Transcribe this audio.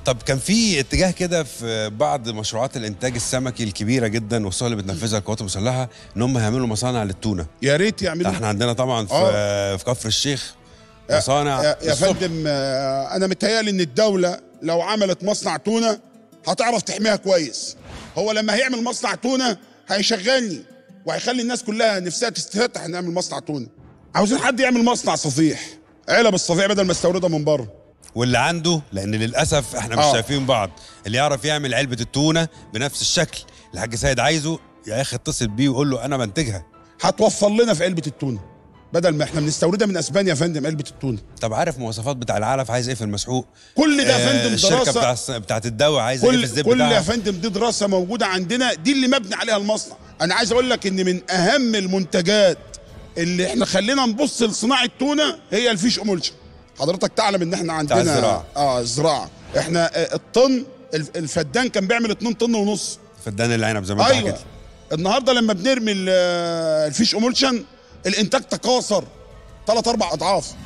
طب كان في اتجاه كده في بعض مشروعات الانتاج السمكي الكبيره جدا والصور اللي بتنفذها القوات المسلحه ان هم يعملوا مصانع للتونه يا ريت يعملوا احنا عندنا طبعا في آه. في كفر الشيخ يا- مصانع يا, يا الصبح. فندم آه، انا متهيألي ان الدوله لو عملت مصنع تونه هتعرف تحميها كويس هو لما هيعمل مصنع تونه هيشغلني وهيخلي الناس كلها نفسها تستفتح نعمل مصنع تونه عاوزين حد يعمل مصنع صفيح علب الصفيح بدل ما استوردها من بره واللي عنده لان للاسف احنا مش آه. شايفين بعض اللي يعرف يعمل علبه التونه بنفس الشكل اللي الحاج سيد عايزه يا اخي اتصل بيه وقول له انا بنتجها هتوفر لنا في علبه التونه بدل ما احنا بنستوردها من اسبانيا يا فندم علبه التونه طب عارف مواصفات بتاع العلف عايز ايه في المسحوق كل ده يا آه، فندم الشركه دراسه بتاع الس- بتاعت الدواء عايز ايه في كل الزيت كل يا بتاعها فندم دي دراسه موجوده عندنا دي اللي مبني عليها المصنع انا عايز اقول لك ان من اهم المنتجات اللي احنا خلينا نبص لصناعه تونه هي الفيش امولشن حضرتك تعلم ان احنا عندنا الزراعة. اه الزراعه احنا آه، الطن الف- الفدان كان بيعمل 2 طن ونص فدان العنب زي ما انت ايوه حكيت النهارده لما بنرمي ال- آه، الفيش امولشن الانتاج تكاثر ثلاث اربع اضعاف